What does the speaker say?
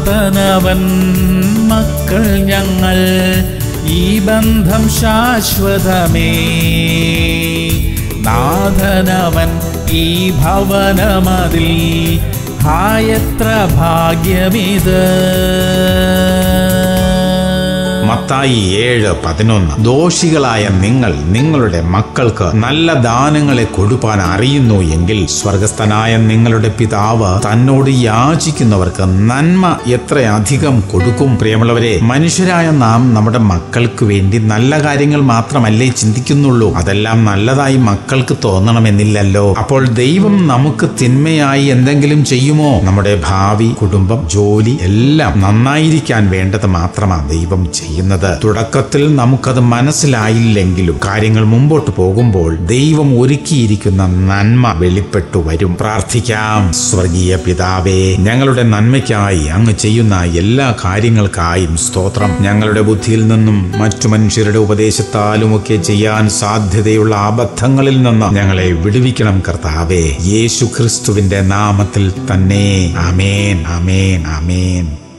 നാഥനവൻ മക്കൾ ഞങ്ങൾ ഈ ബന്ധം ശാശ്വതമേ നാഥനവൻ ഈ ഭവനമതിൽ ഹായത്ര ഭാഗ്യമിത് മത്തായി ഏഴ് പതിനൊന്ന് ദോഷികളായ നിങ്ങൾ നിങ്ങളുടെ മക്കൾക്ക് നല്ല ദാനങ്ങളെ കൊടുപ്പാൻ അറിയുന്നു എങ്കിൽ സ്വർഗസ്ഥനായ നിങ്ങളുടെ പിതാവ് തന്നോട് യാചിക്കുന്നവർക്ക് നന്മ എത്രയധികം കൊടുക്കും പ്രിയമുള്ളവരെ മനുഷ്യരായ നാം നമ്മുടെ മക്കൾക്ക് വേണ്ടി നല്ല കാര്യങ്ങൾ മാത്രമല്ലേ ചിന്തിക്കുന്നുള്ളൂ അതെല്ലാം നല്ലതായി മക്കൾക്ക് തോന്നണമെന്നില്ലല്ലോ അപ്പോൾ ദൈവം നമുക്ക് തിന്മയായി എന്തെങ്കിലും ചെയ്യുമോ നമ്മുടെ ഭാവി കുടുംബം ജോലി എല്ലാം നന്നായിരിക്കാൻ വേണ്ടത് മാത്രമാണ് ദൈവം ചെയ്യുന്നത് തുടക്കത്തിൽ നമുക്കത് മനസ്സിലായില്ലെങ്കിലും കാര്യങ്ങൾ മുമ്പോട്ട് പോകുമ്പോൾ ദൈവം ഒരുക്കിയിരിക്കുന്ന നന്മ വെളിപ്പെട്ടു വരും പ്രാർത്ഥിക്കാം സ്വർഗീയ പിതാവേ ഞങ്ങളുടെ നന്മയ്ക്കായി അങ്ങ് ചെയ്യുന്ന എല്ലാ കാര്യങ്ങൾക്കായും സ്തോത്രം ഞങ്ങളുടെ ബുദ്ധിയിൽ നിന്നും മറ്റു മനുഷ്യരുടെ ഉപദേശത്താലും ഒക്കെ ചെയ്യാൻ സാധ്യതയുള്ള അബദ്ധങ്ങളിൽ നിന്ന് ഞങ്ങളെ വിടുവിക്കണം കർത്താവേ യേശു ക്രിസ്തുവിന്റെ നാമത്തിൽ തന്നെ അമേൻ അമേൻ അമേൻ